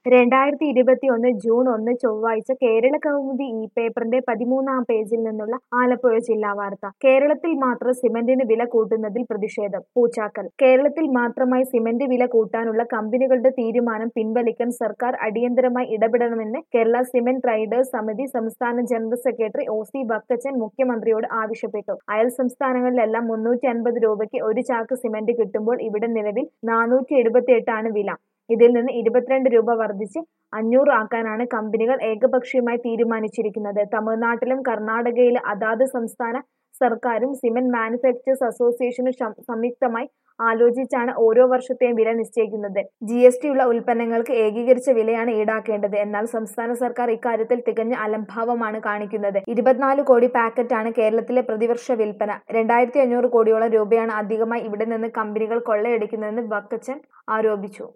രണ്ടായിരത്തി ഇരുപത്തിയൊന്ന് ജൂൺ ഒന്ന് ചൊവ്വാഴ്ച കേരള കൗമുദി ഈ പേപ്പറിന്റെ പതിമൂന്നാം പേജിൽ നിന്നുള്ള ആലപ്പുഴ ജില്ലാ വാർത്ത കേരളത്തിൽ മാത്രം സിമന്റിന് വില കൂട്ടുന്നതിൽ പ്രതിഷേധം പൂച്ചാക്കൽ കേരളത്തിൽ മാത്രമായി സിമന്റ് വില കൂട്ടാനുള്ള കമ്പനികളുടെ തീരുമാനം പിൻവലിക്കാൻ സർക്കാർ അടിയന്തരമായി ഇടപെടണമെന്ന് കേരള സിമന്റ് ട്രേഡേഴ്സ് സമിതി സംസ്ഥാന general secretary O C Bhakthachan മുഖ്യമന്ത്രിയോട് ആവശ്യപ്പെട്ടു അയൽ സംസ്ഥാനങ്ങളിലെല്ലാം മുന്നൂറ്റി അൻപത് രൂപയ്ക്ക് ഒരു ചാക്ക് സിമന്റ് കിട്ടുമ്പോൾ ഇവിടെ നിലവിൽ നാനൂറ്റി എഴുപത്തി എട്ടാണ് വില ഇതിൽ നിന്ന് ഇരുപത്തിരണ്ട് രൂപ വർദ്ധിച്ച് അഞ്ഞൂറ് ആക്കാനാണ് കമ്പനികൾ ഏകപക്ഷീയമായി തീരുമാനിച്ചിരിക്കുന്നത് തമിഴ്നാട്ടിലും കർണാടകയിലും അതാത് സംസ്ഥാന സർക്കാരും സിമന്റ് മാനുഫാക്ചേഴ്സ് അസോസിയേഷനും ഷം- സംയുക്തമായി ആലോചിച്ചാണ് ഓരോ വർഷത്തെയും വില നിശ്ചയിക്കുന്നത് ജി എസ് ടി ഉള്ള ഉൽപ്പന്നങ്ങൾക്ക് ഏകീകരിച്ച വിലയാണ് ഈടാക്കേണ്ടത് എന്നാൽ സംസ്ഥാന സർക്കാർ ഇക്കാര്യത്തിൽ തികഞ്ഞ അലംഭാവമാണ് കാണിക്കുന്നത് ഇരുപത്തിനാല് കോടി പാക്കറ്റാണ് കേരളത്തിലെ പ്രതിവർഷ വിൽപ്പന രണ്ടായിരത്തി അഞ്ഞൂറ് കോടിയോളം രൂപയാണ് അധികമായി ഇവിടെ നിന്ന് കമ്പനികൾ കൊള്ളയടിക്കുന്നതെന്ന് ബക്കച്ചൻ ആരോപിച്ചു